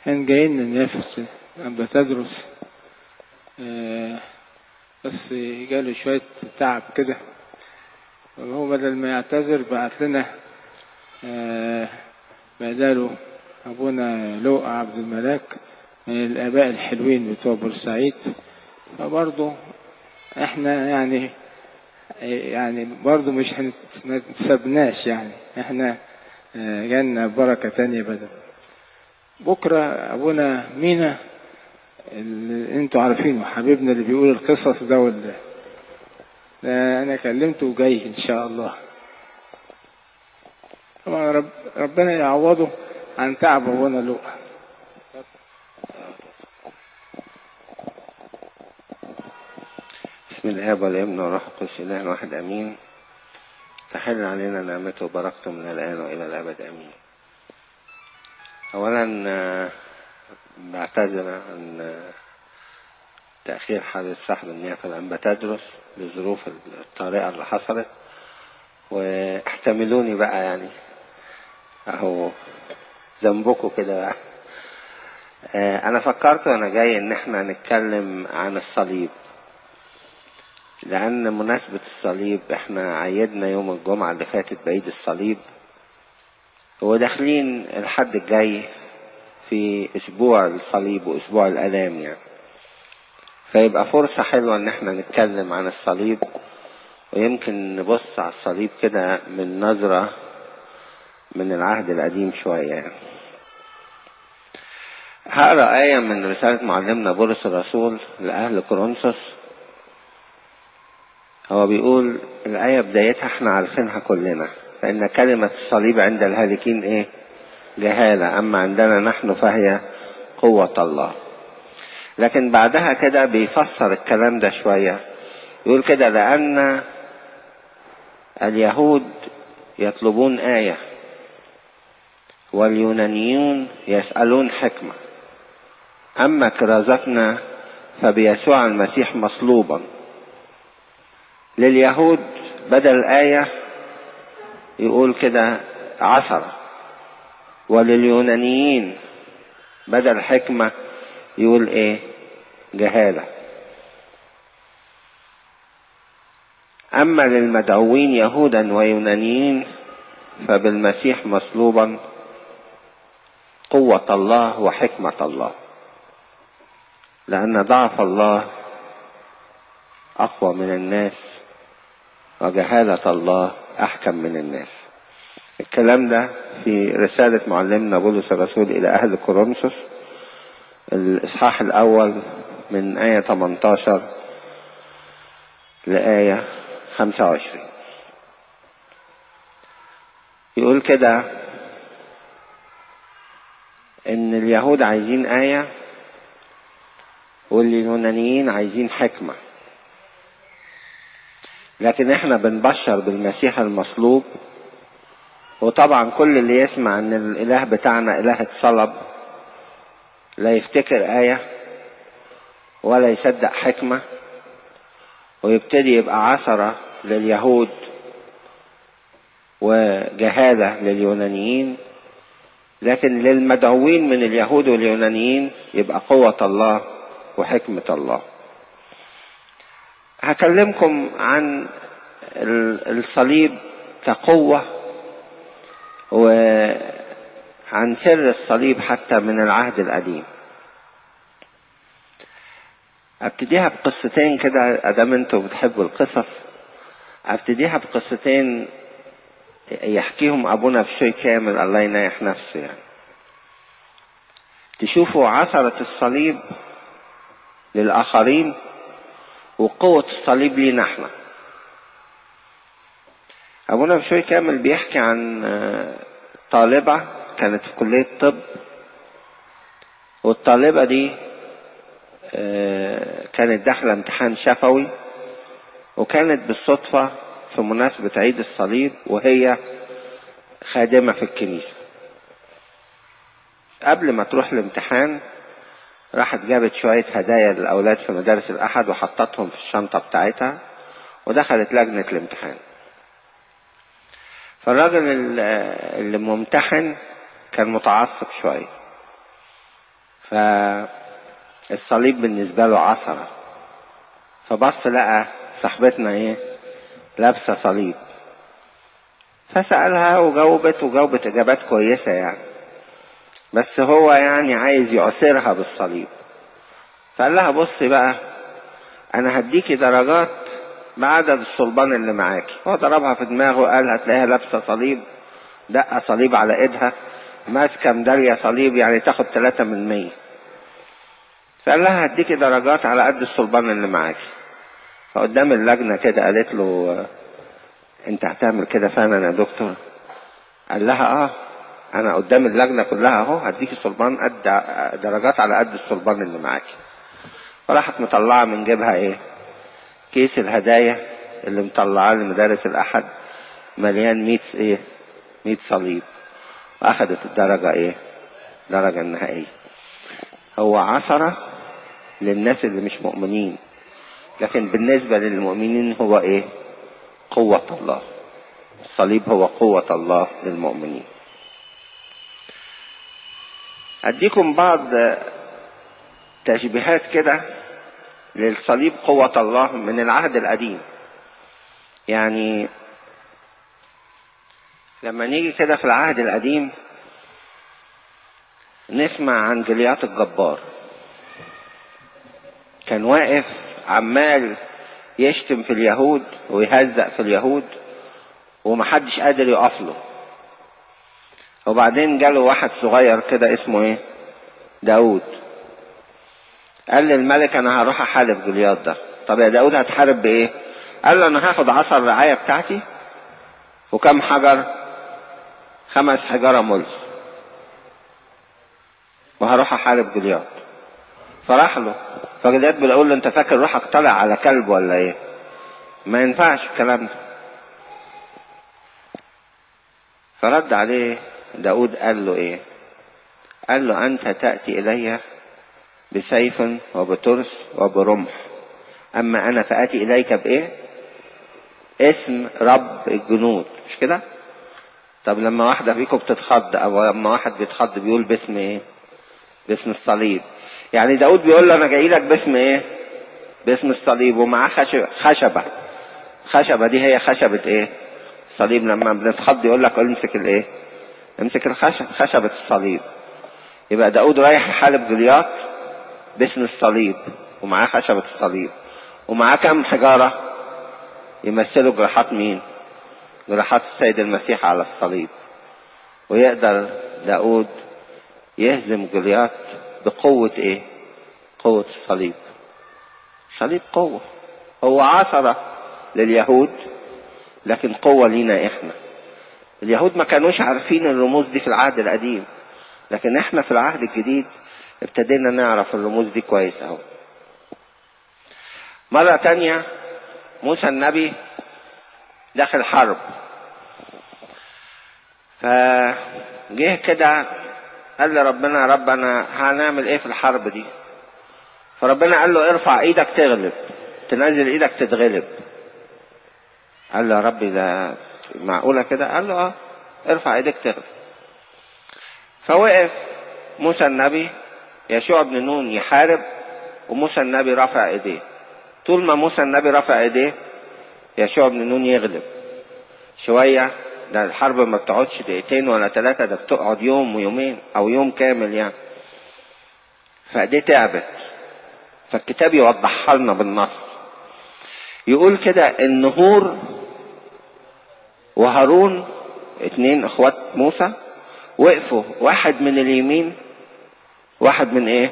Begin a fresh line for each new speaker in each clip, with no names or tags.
كان جايين ننافس أما تدرس آه، بس جاله شوية تعب كده وهو بدل ما يعتذر بعت لنا آه، بداله أبونا لوقا عبد الملاك من الآباء الحلوين بتوع بورسعيد فبرضه احنا يعني يعني برضه مش هنت- ما تسبناش يعني احنا آه، جالنا بركة تانية بدل بكرة أبونا مينا اللي انتوا عارفينه حبيبنا اللي بيقول القصص ده ولا ده انا كلمته وجاي ان شاء الله طبعا رب ربنا يعوضه عن تعب ابونا لوقا
بسم الآب والابن والروح القدس إله واحد أمين تحل علينا نعمته وبركته من الآن وإلى الأبد أمين أولا آه، بعتذر عن آه، تأخير حادث صاحب النيافة الأنبا تدرس لظروف الطارئة اللي حصلت واحتملوني بقى يعني أهو ذنبكم كده بقى آه، أنا فكرت وأنا جاي إن إحنا نتكلم عن الصليب لأن مناسبة الصليب احنا عيدنا يوم الجمعة اللي فاتت بعيد الصليب وداخلين الحد الجاي في أسبوع الصليب وأسبوع الآلام يعني فيبقى فرصة حلوة إن احنا نتكلم عن الصليب ويمكن نبص على الصليب كده من نظرة من العهد القديم شوية يعني هقرأ آية من رسالة معلمنا بولس الرسول لأهل كورنثوس هو بيقول الآية بدايتها احنا عارفينها كلنا فإن كلمة الصليب عند الهالكين ايه جهالة أما عندنا نحن فهي قوة الله لكن بعدها كده بيفسر الكلام ده شوية يقول كده لأن اليهود يطلبون آية واليونانيون يسألون حكمة أما كرازتنا فبيسوع المسيح مصلوبا لليهود بدل آية يقول كده عثرة ولليونانيين بدل حكمة يقول ايه جهالة أما للمدعوين يهودا ويونانيين فبالمسيح مصلوبا قوة الله وحكمة الله لأن ضعف الله أقوى من الناس وجهالة الله أحكم من الناس الكلام ده في رسالة معلمنا بولس الرسول إلى أهل كورنثوس الإصحاح الأول من آية 18 لآية 25 يقول كده إن اليهود عايزين آية واليونانيين عايزين حكمة لكن احنا بنبشر بالمسيح المصلوب وطبعا كل اللي يسمع ان الاله بتاعنا اله اتصلب لا يفتكر آية ولا يصدق حكمة ويبتدي يبقى عثرة لليهود وجهالة لليونانيين لكن للمدعوين من اليهود واليونانيين يبقى قوة الله وحكمة الله هكلمكم عن الصليب كقوة وعن سر الصليب حتى من العهد القديم ابتديها بقصتين كده ادام انتوا بتحبوا القصص ابتديها بقصتين يحكيهم ابونا بشوي كامل الله ينايح نفسه يعني تشوفوا عثرة الصليب للآخرين وقوة الصليب لينا احنا أبونا بشوي كامل بيحكي عن طالبة كانت في كلية طب والطالبة دي كانت داخلة امتحان شفوي وكانت بالصدفة في مناسبة عيد الصليب وهي خادمة في الكنيسة قبل ما تروح الامتحان راحت جابت شوية هدايا للأولاد في مدارس الأحد وحطتهم في الشنطة بتاعتها ودخلت لجنة الامتحان فالراجل اللي ممتحن كان متعصب شوية فالصليب بالنسبة له عصرة فبص لقى صاحبتنا ايه لابسة صليب فسألها وجاوبت وجاوبت إجابات كويسة يعني بس هو يعني عايز يعسرها بالصليب فقال لها بصي بقى أنا هديكي درجات بعدد الصلبان اللي معاكي هو ضربها في دماغه قال هتلاقيها لابسة صليب دقة صليب على ايدها ماسكة ميدالية صليب يعني تاخد ثلاثة من مية فقال لها هديكي درجات على قد الصلبان اللي معاكي فقدام اللجنة كده قالت له انت هتعمل كده فعلا يا دكتور قال لها اه انا قدام اللجنة كلها اهو هديكي صلبان قد درجات على قد الصلبان اللي معاكي فراحت مطلعة من جيبها ايه كيس الهدايا اللي مطلعاه لمدارس الأحد مليان ميت ايه ميت صليب وأخدت الدرجة ايه الدرجة النهائية هو عثرة للناس اللي مش مؤمنين لكن بالنسبة للمؤمنين هو ايه قوة الله الصليب هو قوة الله للمؤمنين أديكم بعض تشبيهات كده للصليب قوة الله من العهد القديم يعني لما نيجي كده في العهد القديم نسمع عن جليات الجبار كان واقف عمال يشتم في اليهود ويهزق في اليهود ومحدش قادر يقف له وبعدين جاله واحد صغير كده اسمه ايه داود قال للملك انا هروح احارب جولياط ده طب يا داود هتحارب بايه قال له انا هاخد عصا الرعايه بتاعتي وكم حجر خمس حجاره ملس وهروح احارب جولياط فراح له فجولياط بيقول له انت فاكر روحك طالع على كلب ولا ايه ما ينفعش الكلام ده فرد عليه داود قال له ايه قال له انت تأتي الي بسيف وبترس وبرمح اما انا فآتي اليك بايه اسم رب الجنود مش كده طب لما واحدة فيكم بتتخض او لما واحد بيتخض بيقول باسم ايه باسم الصليب يعني داود بيقول له انا جاي لك باسم ايه باسم الصليب ومعاه خشبة خشبة خشبة دي هي خشبة ايه صليب لما بنتخض يقول لك امسك الايه امسك الخشب خشبة الصليب يبقى داود رايح يحارب جولياط باسم الصليب ومعاه خشبة الصليب ومعاه كم حجارة يمثلوا جراحات مين جراحات السيد المسيح على الصليب ويقدر داود يهزم جولياط بقوة ايه قوة الصليب الصليب قوة هو عصرة لليهود لكن قوة لينا احنا اليهود ما كانوش عارفين الرموز دي في العهد القديم لكن احنا في العهد الجديد ابتدينا نعرف الرموز دي كويس اهو مرة تانية موسى النبي داخل حرب فجه كده قال لربنا يا رب انا هنعمل ايه في الحرب دي فربنا قال له ارفع ايدك تغلب تنزل ايدك تتغلب قال له يا رب ده معقولة كده قال له اه ارفع ايدك تغلب فوقف موسى النبي يشوع بن نون يحارب وموسى النبي رفع ايديه طول ما موسى النبي رفع ايديه يشوع بن نون يغلب شوية ده الحرب ما بتقعدش دقيقتين ولا ثلاثة ده بتقعد يوم ويومين او يوم كامل يعني فايديه تعبت فالكتاب يوضحها لنا بالنص يقول كده ان هور وهارون اتنين اخوات موسى وقفوا واحد من اليمين واحد من ايه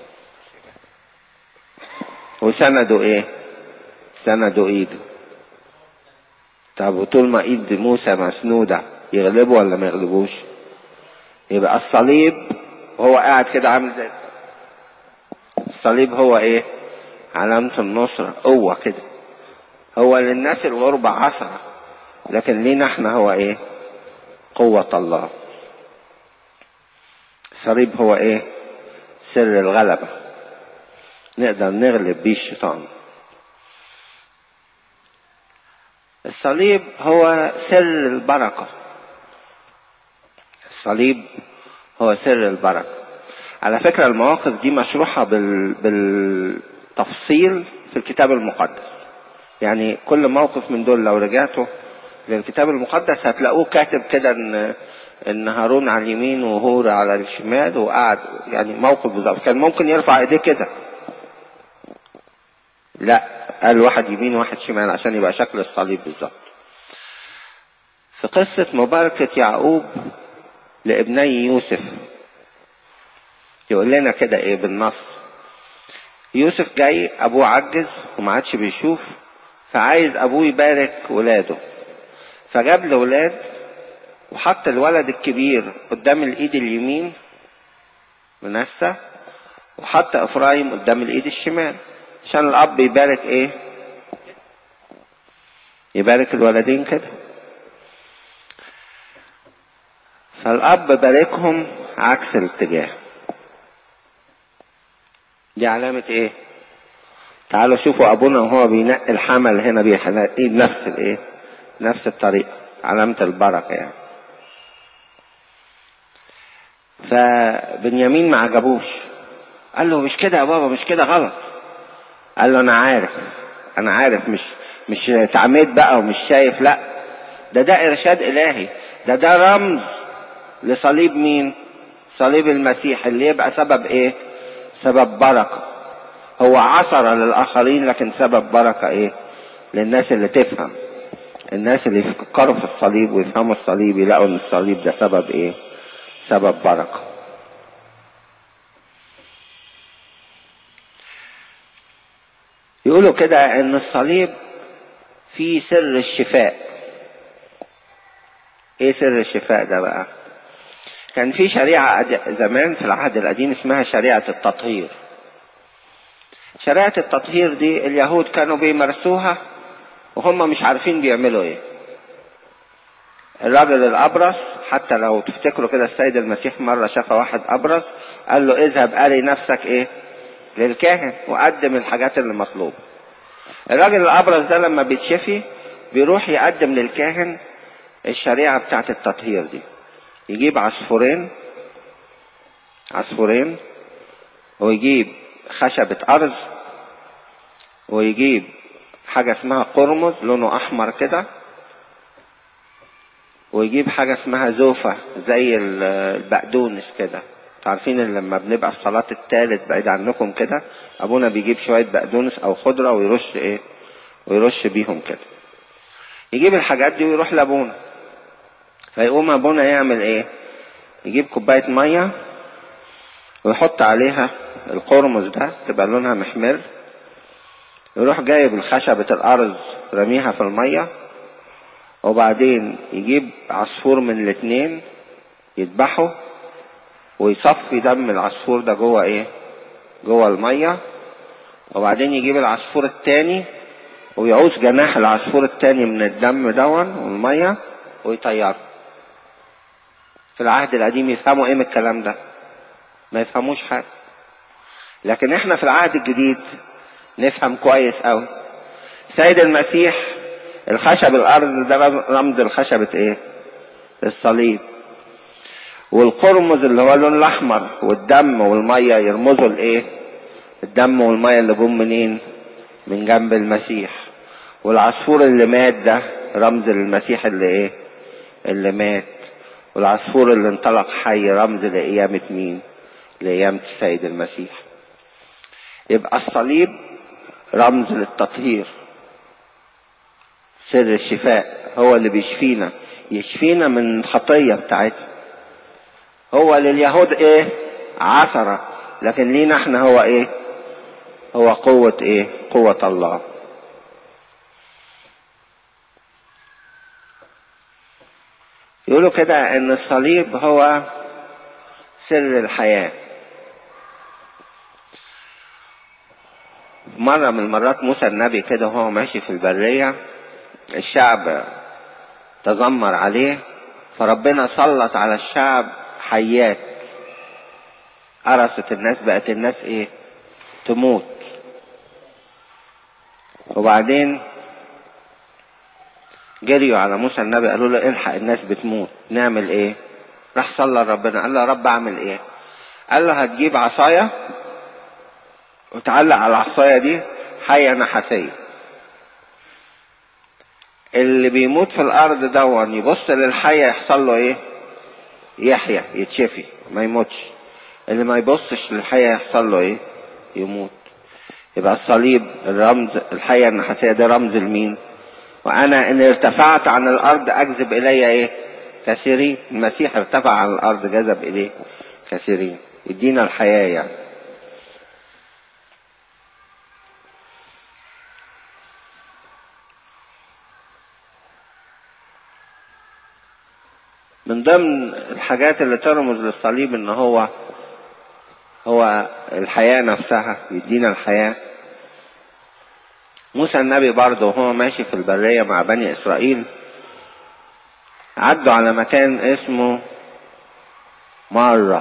وسندوا ايه سندوا ايده طب وطول ما ايد موسى مسنودة يغلبوا ولا ما يغلبوش يبقى الصليب وهو قاعد كده عامل زي الصليب هو ايه علامة النصرة قوة كده هو للناس الغربة عصرة لكن لينا احنا هو ايه قوة الله الصليب هو ايه سر الغلبة نقدر نغلب بيه الشيطان الصليب هو سر البركة الصليب هو سر البركة على فكرة المواقف دي مشروحة بال... بالتفصيل في الكتاب المقدس يعني كل موقف من دول لو رجعتوا للكتاب المقدس هتلاقوه كاتب كده ان ان هارون على اليمين وهور على الشمال وقعد يعني موقف بالظبط كان ممكن يرفع ايديه كده لا قال واحد يمين واحد شمال عشان يبقى شكل الصليب بالظبط في قصة مباركة يعقوب لابني يوسف يقول لنا كده ايه بالنص يوسف جاي ابوه عجز وما عادش بيشوف فعايز ابوه يبارك ولاده فجاب له ولاد وحط الولد الكبير قدام الايد اليمين منسى وحط افرايم قدام الايد الشمال عشان الاب يبارك ايه يبارك الولدين كده فالاب باركهم عكس الاتجاه دي علامة ايه تعالوا شوفوا ابونا وهو بينقي الحمل هنا بينقي نفس الايه نفس الطريقة علامة البركة يعني فبنيامين ما عجبوش قال له مش كده يا بابا مش كده غلط قال له انا عارف انا عارف مش مش تعميد بقى ومش شايف لا ده ده ارشاد الهي ده ده رمز لصليب مين صليب المسيح اللي يبقى سبب ايه سبب بركة هو عثر للآخرين لكن سبب بركة ايه للناس اللي تفهم الناس اللي يفكروا في الصليب ويفهموا الصليب يلاقوا ان الصليب ده سبب ايه سبب بركة يقولوا كده ان الصليب فيه سر الشفاء ايه سر الشفاء ده بقى كان في شريعة زمان في العهد القديم اسمها شريعة التطهير شريعة التطهير دي اليهود كانوا بيمارسوها وهم مش عارفين بيعملوا ايه الراجل الأبرص حتى لو تفتكروا كده السيد المسيح مرة شاف واحد أبرص قال له اذهب أري نفسك ايه للكاهن وقدم الحاجات اللي مطلوبة الراجل الأبرص ده لما بيتشفي بيروح يقدم للكاهن الشريعة بتاعت التطهير دي يجيب عصفورين عصفورين ويجيب خشبة أرز ويجيب حاجة اسمها قرمز لونه أحمر كده ويجيب حاجة اسمها زوفة زي البقدونس كده عارفين ان لما بنبقى في صلاة التالت بعيد عنكم كده ابونا بيجيب شوية بقدونس او خضرة ويرش ايه ويرش بيهم كده يجيب الحاجات دي ويروح لابونا فيقوم ابونا يعمل ايه يجيب كوباية مية ويحط عليها القرمز ده تبقى لونها محمر يروح جايب الخشبة الارز رميها في المية وبعدين يجيب عصفور من الاتنين يذبحه ويصفي دم العصفور ده جوه ايه جوه المية وبعدين يجيب العصفور التاني ويعوز جناح العصفور التاني من الدم دون والمية ويطيره في العهد القديم يفهموا ايه من الكلام ده ما يفهموش حاجة لكن احنا في العهد الجديد نفهم كويس قوي سيد المسيح الخشب الارض ده رمز الخشبة ايه الصليب والقرمز اللي هو اللون الاحمر والدم والميه يرمزوا لايه الدم والميه اللي جم منين من جنب المسيح والعصفور اللي مات ده رمز للمسيح اللي ايه اللي مات والعصفور اللي انطلق حي رمز لقيامة مين لقيامة السيد المسيح يبقى الصليب رمز للتطهير سر الشفاء هو اللي بيشفينا يشفينا من الخطية بتاعتنا هو لليهود ايه عثرة لكن لينا احنا هو ايه هو قوة ايه قوة الله يقولوا كده ان الصليب هو سر الحياة مرة من المرات موسى النبي كده وهو ماشي في البرية الشعب تذمر عليه فربنا سلط على الشعب حيات قرصت الناس بقت الناس ايه تموت وبعدين جريوا على موسى النبي قالوا له الحق الناس بتموت نعمل ايه راح صلى ربنا قال له يا رب اعمل ايه قال له هتجيب عصاية وتعلق على العصاية دي حية نحاسية اللي بيموت في الأرض دون يبص للحية يحصل له إيه؟ يحيا يتشفي ما يموتش اللي ما يبصش للحية يحصل له إيه؟ يموت يبقى الصليب الرمز الحية النحاسية ده رمز لمين؟ وأنا إن ارتفعت عن الأرض أجذب إلي إيه؟ كثيرين المسيح ارتفع عن الأرض جذب إليه كثيرين يدينا الحياة يعني من ضمن الحاجات اللي ترمز للصليب ان هو هو الحياة نفسها يدينا الحياة موسى النبي برضه وهو ماشي في البرية مع بني إسرائيل عدوا على مكان اسمه مرة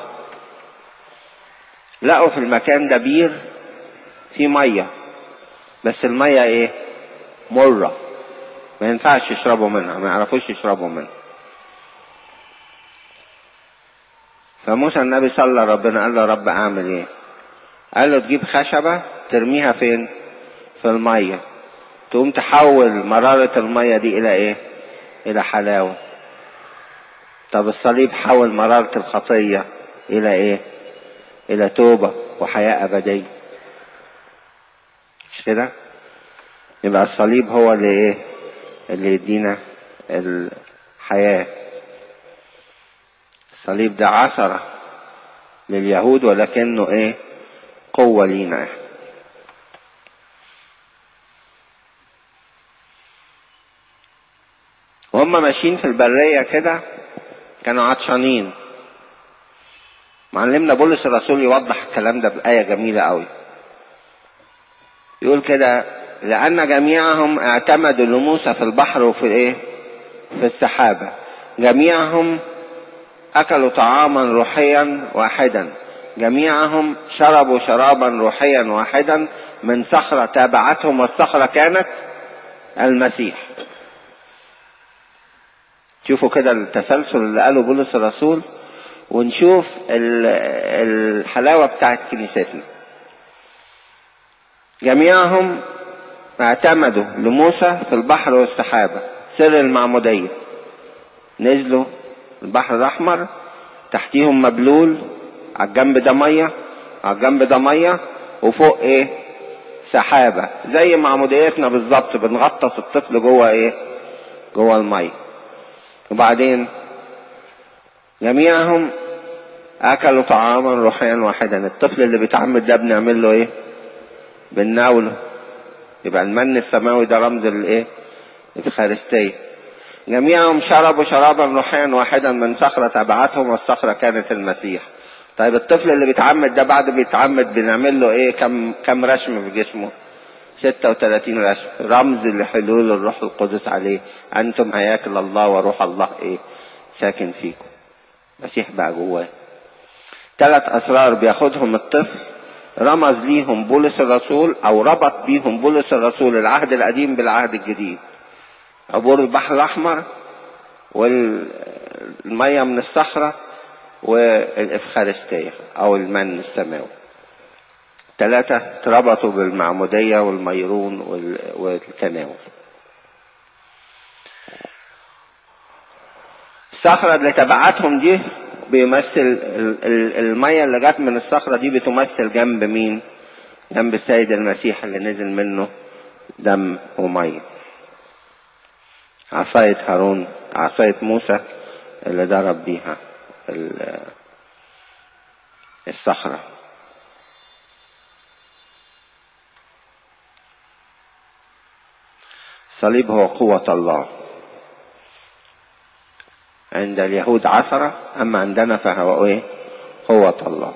لقوا في المكان ده بير فيه مية بس المية ايه مرة ما ينفعش يشربوا منها ما يعرفوش يشربوا منها فموسى النبي صلى ربنا قال له رب اعمل ايه قال له تجيب خشبة ترميها فين في المية تقوم تحول مرارة المية دي الى ايه الى حلاوة طب الصليب حول مرارة الخطية الى ايه الى توبة وحياة ابدية مش كده يبقى الصليب هو اللي ايه اللي يدينا الحياة الصليب ده عثرة لليهود ولكنه ايه قوة لينا احنا وهم ماشيين في البرية كده كانوا عطشانين معلمنا بولس الرسول يوضح الكلام ده بآية جميلة قوي يقول كده لأن جميعهم اعتمدوا لموسى في البحر وفي الايه في السحابة جميعهم أكلوا طعاما روحيا واحدا جميعهم شربوا شرابا روحيا واحدا من صخرة تابعتهم والصخرة كانت المسيح شوفوا كده التسلسل اللي قاله بولس الرسول ونشوف الحلاوة بتاعت كنيستنا جميعهم اعتمدوا لموسى في البحر والسحابة سر المعمودية نزلوا البحر الأحمر تحتيهم مبلول على الجنب ده مية على الجنب ده مية وفوق ايه سحابة زي معموديتنا بالظبط بنغطس الطفل جوه ايه جوه المية وبعدين جميعهم اكلوا طعاما روحيا واحدا الطفل اللي بيتعمد ده بنعمل له ايه بنناوله يبقى المن السماوي ده رمز الايه الافخارستيه جميعهم شربوا شرابا روحيا واحدا من صخرة تبعتهم والصخرة كانت المسيح طيب الطفل اللي بيتعمد ده بعد بيتعمد بنعمل له ايه كم كم رشم في جسمه 36 رشم رمز لحلول الروح القدس عليه انتم هياكل الله وروح الله ايه ساكن فيكم مسيح بقى جواه ثلاث اسرار بياخدهم الطفل رمز ليهم بولس الرسول او ربط بيهم بولس الرسول العهد القديم بالعهد الجديد عبور البحر الاحمر والميه من الصخره والافخارستيه او المن السماوي ثلاثة اتربطوا بالمعمودية والميرون والتناول الصخرة اللي تبعتهم دي بيمثل المية اللي جت من الصخرة دي بتمثل جنب مين جنب السيد المسيح اللي نزل منه دم ومية عصاية هارون عصاية موسى اللي ضرب بيها الصخرة الصليب هو قوة الله عند اليهود عثرة أما عندنا فهو إيه قوة الله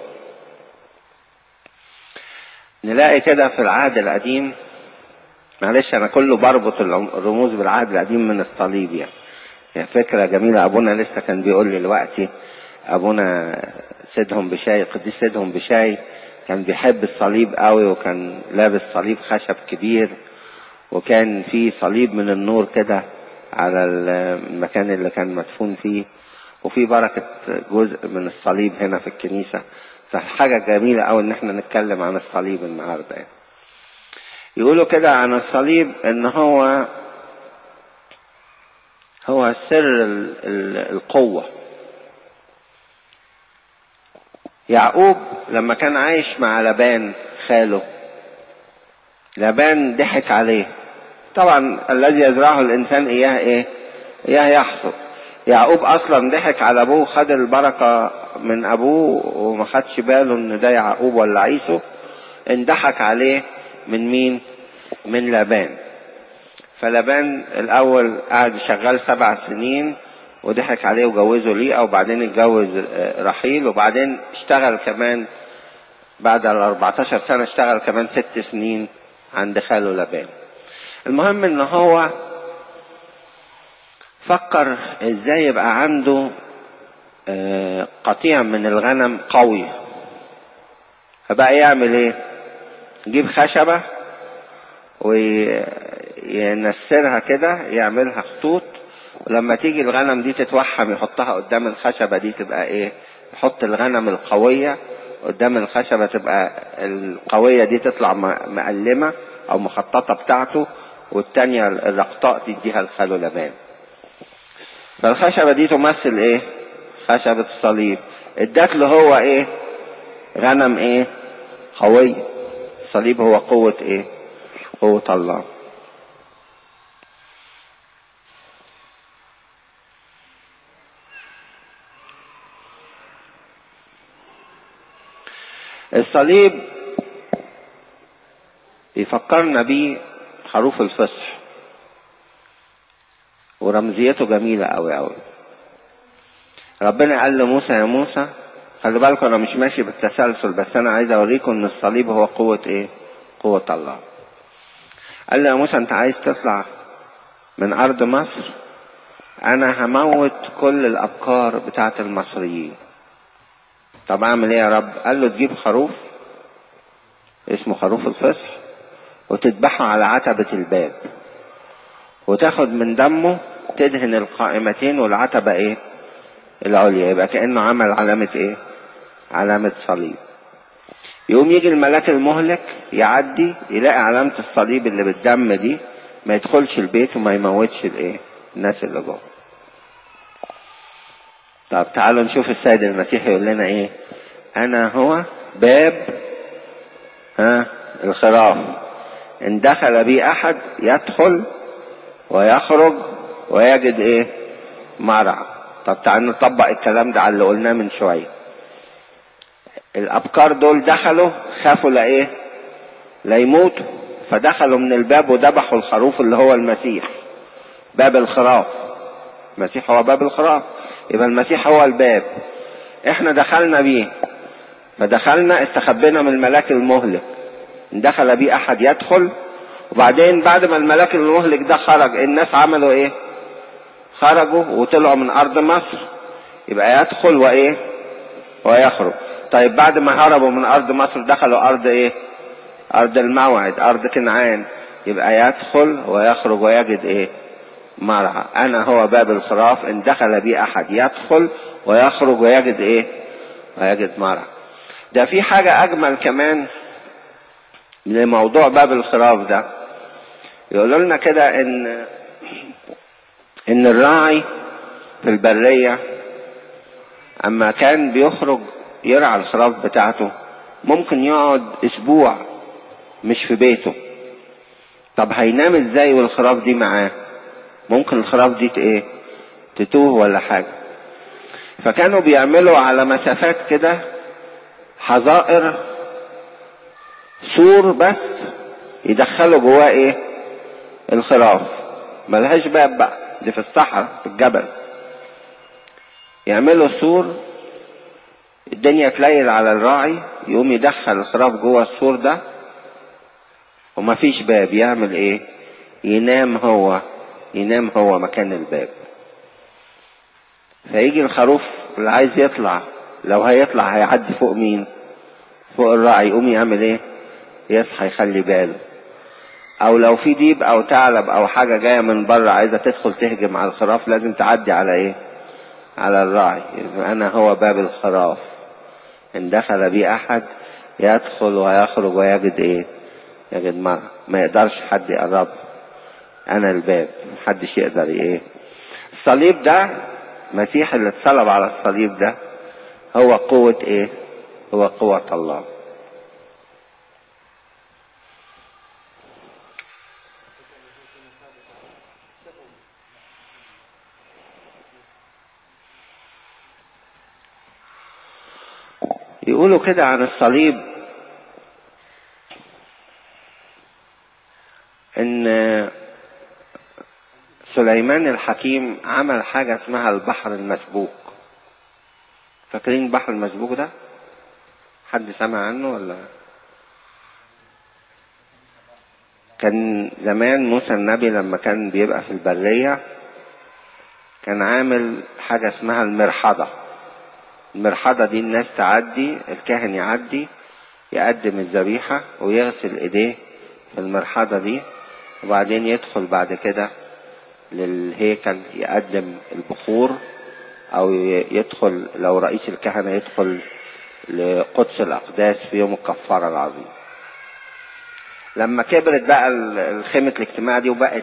نلاقي كده في العهد القديم معلش أنا كله بربط الرموز بالعهد القديم من الصليب يعني. يعني فكرة جميلة أبونا لسه كان بيقول لي دلوقتي أبونا سيدهم بشاي قديس سيدهم بشاي كان بيحب الصليب قوي وكان لابس صليب خشب كبير وكان في صليب من النور كده على المكان اللي كان مدفون فيه وفي بركة جزء من الصليب هنا في الكنيسة فحاجة جميلة أوي إن احنا نتكلم عن الصليب النهاردة يعني. يقولوا كده عن الصليب إن هو هو سر ال- ال- القوة يعقوب لما كان عايش مع لبان خاله لبان ضحك عليه طبعا الذي يزرعه الإنسان إياه إيه إياه يحصد يعقوب أصلا ضحك على أبوه خد البركة من أبوه وما خدش باله إن ده يعقوب ولا عيسو انضحك عليه من مين من لبان فلبان الأول قعد شغال سبع سنين وضحك عليه وجوزه ليئة وبعدين اتجوز آه، رحيل وبعدين اشتغل كمان بعد ال 14 سنة اشتغل كمان ست سنين عند خاله لبان المهم ان هو فكر ازاي يبقى عنده آه، قطيع من الغنم قوي فبقى يعمل ايه يجيب خشبة وينسرها كده يعملها خطوط ولما تيجي الغنم دي تتوحم يحطها قدام الخشبة دي تبقى ايه يحط الغنم القوية قدام الخشبة تبقى القوية دي تطلع م- مقلمة او مخططة بتاعته والتانية الرقطاء تديها لخاله لبان فالخشبة دي تمثل ايه خشبة الصليب ادت له هو ايه غنم ايه قوي الصليب هو قوة ايه قوة الله الصليب يفكرنا بيه خروف الفصح ورمزيته جميلة أوي أوي ربنا قال لموسى يا موسى خلي بالكم أنا مش ماشي بالتسلسل بس أنا عايز أوريكم إن الصليب هو قوة إيه؟ قوة الله قال له يا موسى أنت عايز تطلع من أرض مصر أنا هموت كل الأبكار بتاعة المصريين طب أعمل إيه يا رب؟ قال له تجيب خروف اسمه خروف الفصح وتذبحه على عتبة الباب وتاخد من دمه تدهن القائمتين والعتبة ايه العليا يبقى كأنه عمل علامة ايه علامة صليب يقوم يجي الملاك المهلك يعدي يلاقي علامة الصليب اللي بالدم دي ما يدخلش البيت وما يموتش الايه الناس اللي جوه طب تعالوا نشوف السيد المسيح يقول لنا ايه انا هو باب ها الخراف ان دخل بي احد يدخل ويخرج ويجد ايه مرعى طب تعالوا نطبق الكلام ده على اللي قلناه من شويه الابكار دول دخلوا خافوا لا ايه لا يموتوا فدخلوا من الباب وذبحوا الخروف اللي هو المسيح باب الخراف المسيح هو باب الخراف يبقى المسيح هو الباب احنا دخلنا بيه فدخلنا استخبينا من الملاك المهلك ان دخل بيه احد يدخل وبعدين بعد ما الملاك المهلك ده خرج الناس عملوا ايه خرجوا وطلعوا من ارض مصر يبقى يدخل وايه ويخرج طيب بعد ما هربوا من ارض مصر دخلوا ارض ايه ارض الموعد ارض كنعان يبقى يدخل ويخرج ويجد ايه مرعى انا هو باب الخراف ان دخل بي احد يدخل ويخرج ويجد ايه ويجد مرعى ده في حاجة اجمل كمان لموضوع باب الخراف ده يقولوا لنا كده ان ان الراعي في البرية اما كان بيخرج يرعى الخراف بتاعته ممكن يقعد اسبوع مش في بيته طب هينام ازاي والخراف دي معاه ممكن الخراف دي ايه تتوه ولا حاجة فكانوا بيعملوا على مسافات كده حظائر سور بس يدخلوا جواه ايه الخراف ملهاش باب بقى دي في الصحراء في الجبل يعملوا سور الدنيا تليل على الراعي يقوم يدخل الخراف جوه السور ده ومفيش باب يعمل ايه ينام هو ينام هو مكان الباب فيجي الخروف اللي عايز يطلع لو هيطلع هيعدي فوق مين فوق الراعي يقوم يعمل ايه يصحى يخلي باله او لو في ديب او ثعلب او حاجه جايه من بره عايزه تدخل تهجم على الخراف لازم تعدي على ايه على الراعي انا هو باب الخراف إن دخل بي أحد يدخل ويخرج ويجد إيه يجد مرة ما يقدرش حد يقرب أنا الباب محدش يقدر إيه الصليب ده مسيح اللي اتصلب على الصليب ده هو قوة إيه هو قوة الله يقولوا كده عن الصليب ان سليمان الحكيم عمل حاجة اسمها البحر المسبوك فاكرين البحر المسبوك ده حد سمع عنه ولا كان زمان موسى النبي لما كان بيبقى في البرية كان عامل حاجة اسمها المرحضة المرحضة دي الناس تعدي الكاهن يعدي يقدم الذبيحة ويغسل ايديه في المرحضة دي وبعدين يدخل بعد كده للهيكل يقدم البخور او يدخل لو رئيس الكهنة يدخل لقدس الاقداس في يوم الكفارة العظيم لما كبرت بقى الخيمة الاجتماع دي وبقت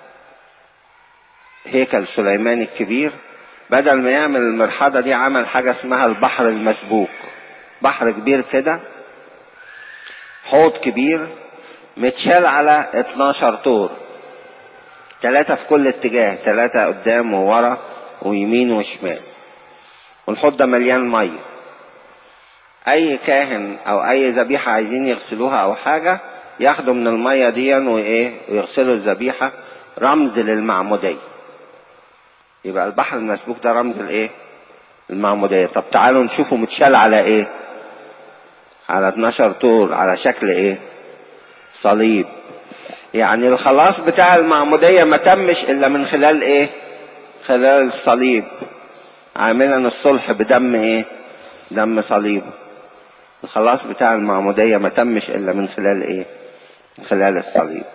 هيكل سليمان الكبير بدل ما يعمل المرحضة دي عمل حاجة اسمها البحر المسبوك بحر كبير كده حوض كبير متشال على 12 طور ثلاثة في كل اتجاه ثلاثة قدام وورا ويمين وشمال والحوض ده مليان مية أي كاهن أو أي ذبيحة عايزين يغسلوها أو حاجة ياخدوا من المية دي وإيه ويغسلوا الذبيحة رمز للمعمودية يبقى البحر المسبوك ده رمز الايه المعمودية طب تعالوا نشوفه متشال على ايه على 12 طول على شكل ايه صليب يعني الخلاص بتاع المعمودية ما تمش الا من خلال ايه خلال الصليب عاملا الصلح بدم ايه دم صليب الخلاص بتاع المعمودية ما تمش الا من خلال ايه من خلال الصليب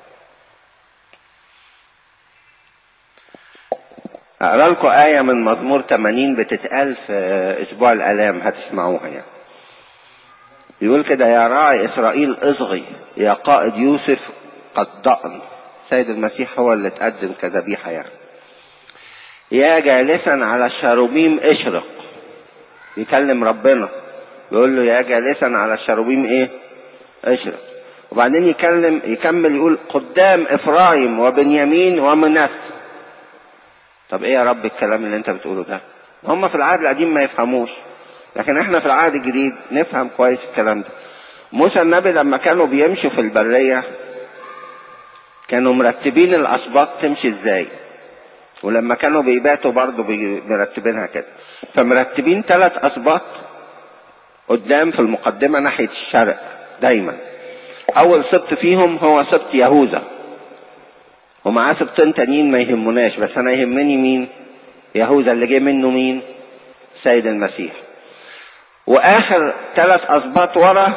اقرا لكم آية من مزمور 80 بتتقال في أسبوع الآلام هتسمعوها يعني. يقول كده يا راعي إسرائيل اصغي يا قائد يوسف قد ضأن سيد المسيح هو اللي تقدم كذبيحة يعني. يا جالسا على الشاروبيم اشرق يكلم ربنا يقول له يا جالسا على الشاروبيم ايه اشرق وبعدين يكلم يكمل يقول قدام افرايم وبنيامين ومنسى طب ايه يا رب الكلام اللي انت بتقوله ده هم في العهد القديم ما يفهموش لكن احنا في العهد الجديد نفهم كويس الكلام ده موسى النبي لما كانوا بيمشوا في البرية كانوا مرتبين الأسباط تمشي ازاي ولما كانوا بيباتوا برضه مرتبينها كده فمرتبين ثلاث أسباط قدام في المقدمة ناحية الشرق دايما أول سبط فيهم هو سبط يهوذا ومعاه سبطين تانيين ما يهموناش بس انا يهمني مين يهوذا اللي جه منه مين سيد المسيح واخر ثلاث اسباط ورا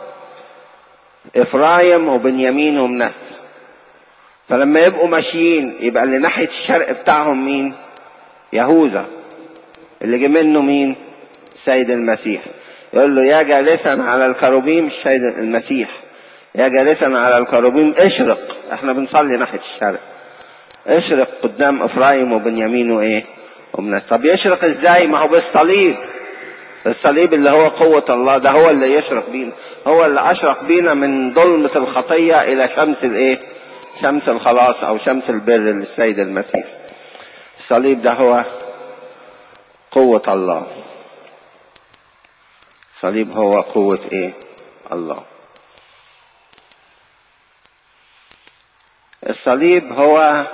افرايم وبنيامين ومنسى فلما يبقوا ماشيين يبقى اللي ناحيه الشرق بتاعهم مين يهوذا اللي جه منه مين سيد المسيح يقول له يا جالسا على الكروبيم سيد المسيح يا جالسا على الكروبيم اشرق احنا بنصلي ناحية الشرق اشرق قدام افرايم وبنيامين وايه ومن طب يشرق ازاي ما هو بالصليب الصليب اللي هو قوة الله ده هو اللي يشرق بينا هو اللي اشرق بينا من ظلمة الخطية الى شمس الايه شمس الخلاص او شمس البر للسيد المسيح الصليب ده هو قوة الله الصليب هو قوة ايه الله الصليب هو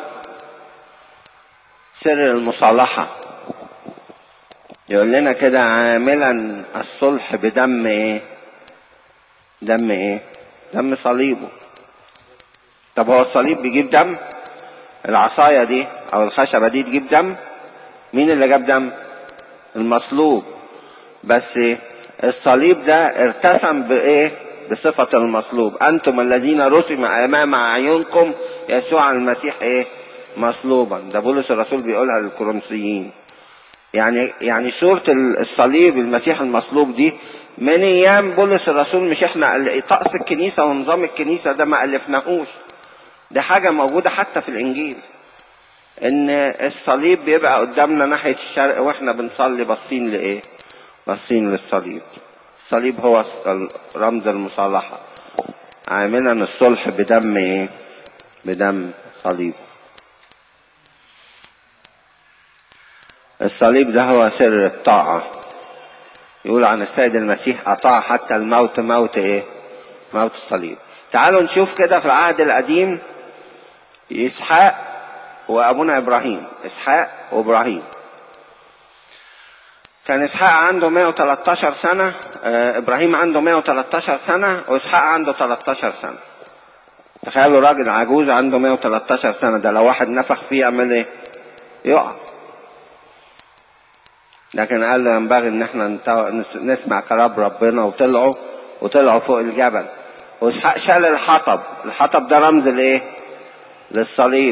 سر المصالحة يقول لنا كده عاملا الصلح بدم ايه دم ايه دم صليبه طب هو الصليب بيجيب دم العصاية دي او الخشبة دي تجيب دم مين اللي جاب دم المصلوب بس الصليب ده ارتسم بايه بصفة المصلوب أنتم الذين رسم أمام أعينكم يسوع المسيح إيه مصلوبا ده بولس الرسول بيقولها للكورنثيين يعني يعني صورة الصليب المسيح المصلوب دي من ايام بولس الرسول مش احنا طقس الكنيسة ونظام الكنيسة ده ما الفناهوش ده حاجة موجودة حتى في الانجيل ان الصليب بيبقى قدامنا ناحية الشرق واحنا بنصلي باصين لايه باصين للصليب الصليب هو رمز المصالحة عاملا الصلح بدم ايه بدم صليب الصليب ده هو سر الطاعة يقول عن السيد المسيح أطاع حتى الموت موت إيه موت الصليب تعالوا نشوف كده في العهد القديم إسحاق وأبونا إبراهيم إسحاق وإبراهيم كان إسحاق عنده 113 سنة إبراهيم عنده 113 سنة وإسحاق عنده 13 سنة تخيلوا راجل عجوز عنده 113 سنة ده لو واحد نفخ فيه يعمل إيه؟ يقع لكن قال له ينبغي ان احنا نسمع كلام ربنا وطلعوا وطلعوا فوق الجبل واسحاق شال الحطب الحطب ده رمز لايه للصليب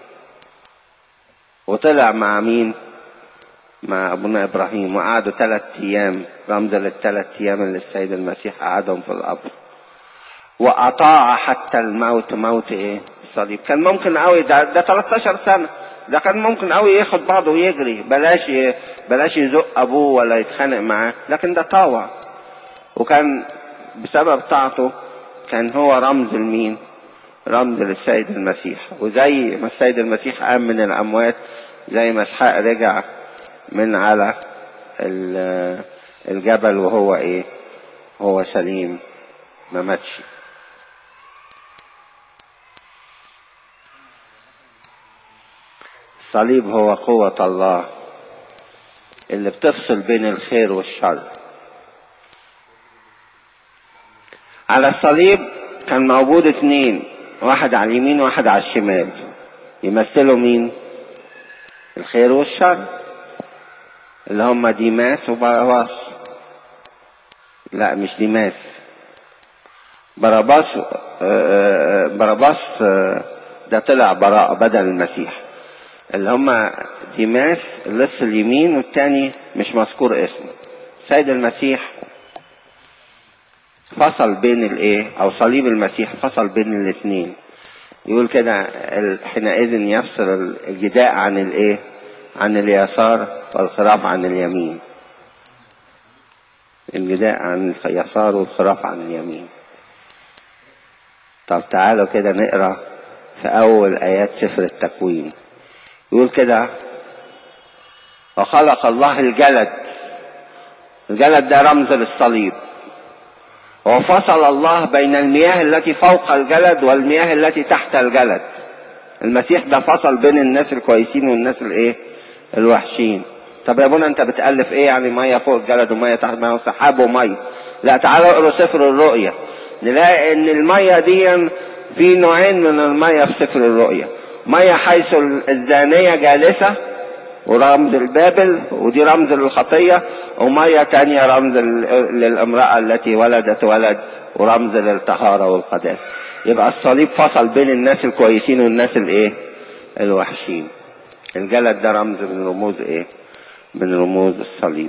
وطلع مع مين مع ابونا ابراهيم وقعدوا ثلاث ايام رمز للثلاث ايام اللي السيد المسيح قعدهم في القبر واطاع حتى الموت موت ايه الصليب كان ممكن قوي ده, ده 13 سنه ده كان ممكن قوي ياخد بعضه ويجري بلاش ي... بلاش يزق ابوه ولا يتخانق معاه لكن ده طاوع وكان بسبب طاعته كان هو رمز لمين رمز للسيد المسيح وزي ما السيد المسيح قام من الاموات زي ما اسحاق رجع من على الجبل وهو ايه هو سليم ما ماتش الصليب هو قوة الله اللي بتفصل بين الخير والشر على الصليب كان موجود اتنين واحد على اليمين وواحد على الشمال يمثلوا مين الخير والشر اللي هم ديماس وبراباس لا مش ديماس باراباس باراباس ده طلع براءة بدل المسيح اللي هم ديماس اللص اليمين والتاني مش مذكور اسمه سيد المسيح فصل بين الايه او صليب المسيح فصل بين الاثنين يقول كده حينئذ يفصل الجداء عن الايه عن اليسار والخراف عن اليمين الجداء عن اليسار والخراف عن اليمين طب تعالوا كده نقرا في اول ايات سفر التكوين يقول كده وخلق الله الجلد الجلد ده رمز للصليب وفصل الله بين المياه التي فوق الجلد والمياه التي تحت الجلد المسيح ده فصل بين الناس الكويسين والناس الايه الوحشين طب يا ابونا انت بتألف ايه يعني ميه فوق الجلد وميه تحت ميه وسحاب وميه لا تعالوا اقروا سفر الرؤيا نلاقي ان الميه دي في نوعين من الميه في سفر الرؤيا ميه حيث الزانيه جالسه ورمز البابل ودي رمز للخطية ومية تانية رمز للامرأة التي ولدت ولد ورمز للطهارة والقداسة يبقى الصليب فصل بين الناس الكويسين والناس الايه الوحشين الجلد ده رمز من رموز ايه من رموز الصليب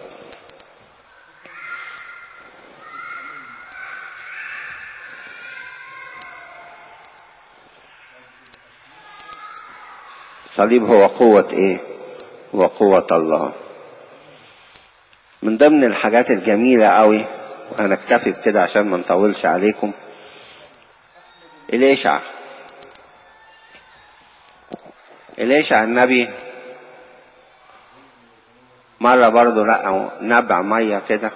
الصليب هو قوة ايه هو قوة الله من ضمن الحاجات الجميلة قوي وهنكتفي بكده عشان ما نطولش عليكم إليشع إليشع النبي مرة برضه لقى نبع مية كده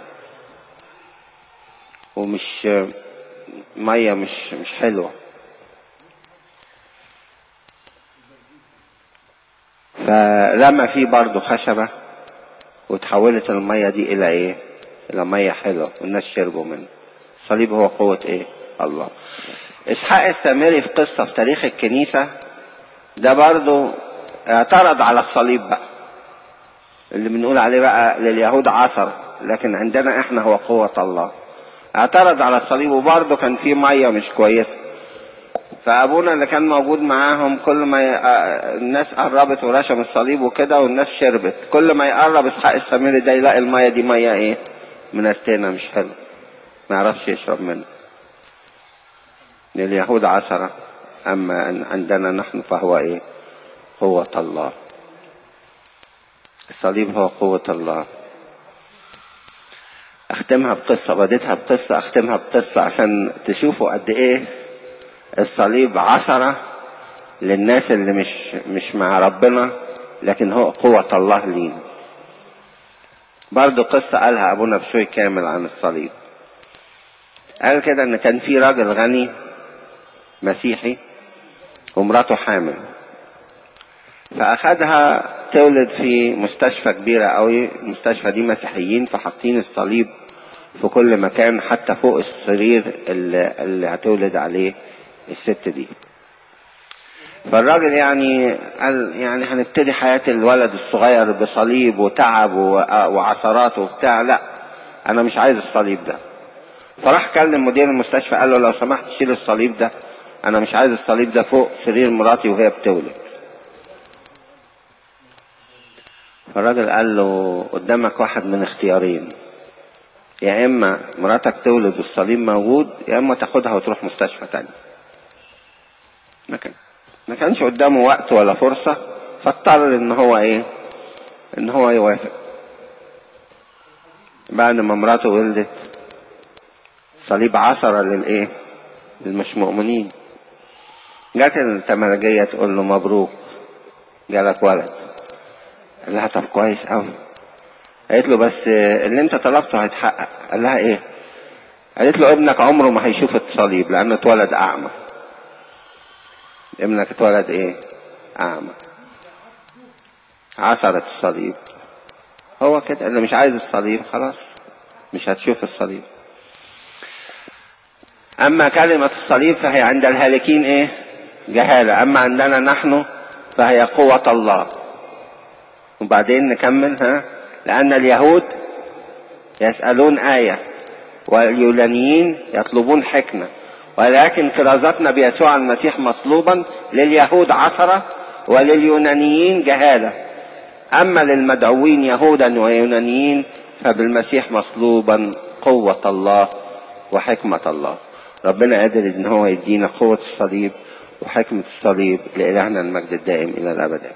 ومش مية مش مش حلوة فرمى فيه برضه خشبة وتحولت المية دي إلى إيه؟ إلى مية حلوة والناس شربوا منه. الصليب هو قوة إيه؟ الله. إسحاق السامري في قصة في تاريخ الكنيسة ده برضه اعترض على الصليب بقى. اللي بنقول عليه بقى لليهود عصر لكن عندنا إحنا هو قوة الله. اعترض على الصليب وبرضه كان فيه مية مش كويسة. فأبونا اللي كان موجود معاهم كل ما ي... آه، الناس قربت ورشم الصليب وكده والناس شربت كل ما يقرب إسحاق السميري ده يلاقي المية دي مية إيه منتنة مش حلو ما يعرفش يشرب منه لليهود عشرة أما أن عندنا نحن فهو إيه قوة الله الصليب هو قوة الله أختمها بقصة بديتها بقصة أختمها بقصة عشان تشوفوا قد إيه الصليب عثرة للناس اللي مش مش مع ربنا لكن هو قوة الله لينا برضو قصة قالها أبونا بشوي كامل عن الصليب قال كده إن كان في راجل غني مسيحي ومراته حامل فأخدها تولد في مستشفى كبيرة قوي المستشفى دي مسيحيين فحاطين الصليب في كل مكان حتى فوق السرير اللي, اللي هتولد عليه الست دي فالراجل يعني قال يعني هنبتدي حياة الولد الصغير بصليب وتعب وعثرات وبتاع لا أنا مش عايز الصليب ده فراح كلم مدير المستشفى قال له لو سمحت شيل الصليب ده أنا مش عايز الصليب ده فوق سرير مراتي وهي بتولد فالراجل قال له قدامك واحد من اختيارين يا إما مراتك تولد والصليب موجود يا إما تاخدها وتروح مستشفى تاني ما كان ما كانش قدامه وقت ولا فرصة فاضطر ان هو ايه ان هو يوافق بعد ما مراته ولدت صليب عثرة للايه للمش مؤمنين جت التمرجية تقول له مبروك جالك ولد قال لها طب كويس قوي قالت له بس اللي انت طلبته هيتحقق قال لها ايه قالت له ابنك عمره ما هيشوف الصليب لانه اتولد اعمى ابنك اتولد ايه اعمى عثرة الصليب هو كده اللي مش عايز الصليب خلاص مش هتشوف الصليب اما كلمة الصليب فهي عند الهالكين ايه جهالة اما عندنا نحن فهي قوة الله وبعدين نكمل ها لان اليهود يسألون آية واليونانيين يطلبون حكمة ولكن كرازتنا بيسوع المسيح مصلوبا لليهود عثرة ولليونانيين جهالة أما للمدعوين يهودا ويونانيين فبالمسيح مصلوبا قوة الله وحكمة الله ربنا قادر ان هو يدينا قوة الصليب وحكمة الصليب لإلهنا المجد الدائم إلى الأبد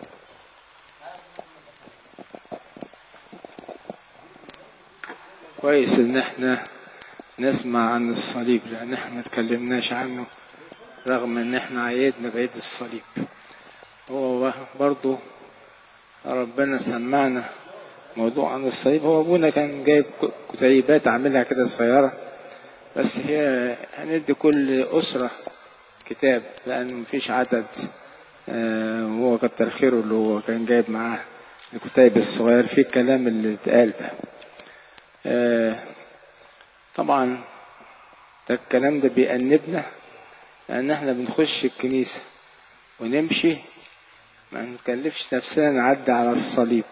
كويس ان احنا نسمع عن الصليب لان احنا ما تكلمناش عنه رغم ان احنا عيدنا بعيد الصليب هو برضو ربنا سمعنا موضوع عن الصليب هو ابونا كان جايب كتيبات عاملها كده صغيرة بس هي هندي كل أسرة كتاب لأن مفيش عدد وهو كتر خيره اللي هو كان جايب معاه الكتيب الصغير فيه الكلام اللي اتقال ده طبعا ده الكلام ده بيأنبنا لأن احنا بنخش الكنيسة ونمشي ما نكلفش نفسنا نعدي على الصليب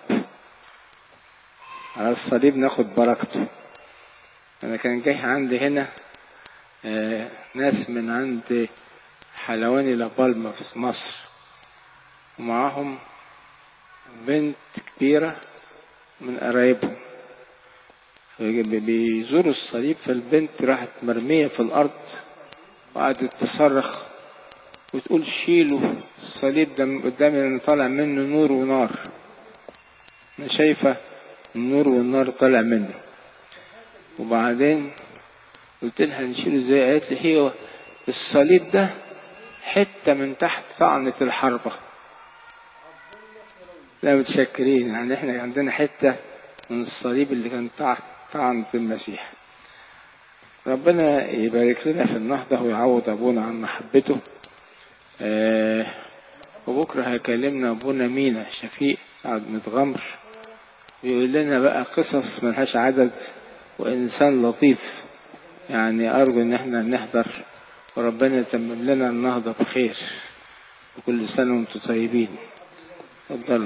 على الصليب ناخد بركته أنا كان جاي عندي هنا آه ناس من عند حلواني لابالما في مصر ومعاهم بنت كبيرة من قرايبهم بيزوروا الصليب فالبنت راحت مرمية في الأرض وقعدت تصرخ وتقول شيلوا الصليب ده من قدامي لأن طالع منه نور ونار أنا شايفة النور والنار طالع منه وبعدين قلت لها نشيله ازاي قالت لي هي الصليب ده حتة من تحت طعنة الحربة لا متشكرين يعني احنا عندنا حتة من الصليب اللي كان تحت طعنة المسيح ربنا يبارك لنا في النهضة ويعوض أبونا عن محبته آه وبكرة هيكلمنا أبونا مينا شفيق قاعد متغمر بيقول لنا بقى قصص ملهاش عدد وإنسان لطيف يعني أرجو إن احنا نحضر وربنا يتمم لنا النهضة بخير وكل سنة وانتم طيبين اتفضلوا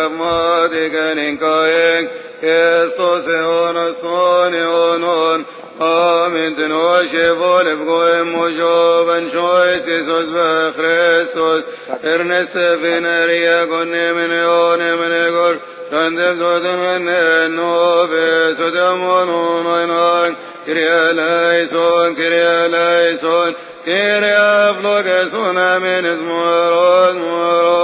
Kristus är hon och son är hon Amen. Den Oshe vole bgoem mojoven choice Jesus ve Christus. Erneste veneria gonem neonem negor. Randem zoden en nove sodamonon oinan. Kyrie eleison, Kyrie eleison. Kyrie vlogeson amen es moros moros.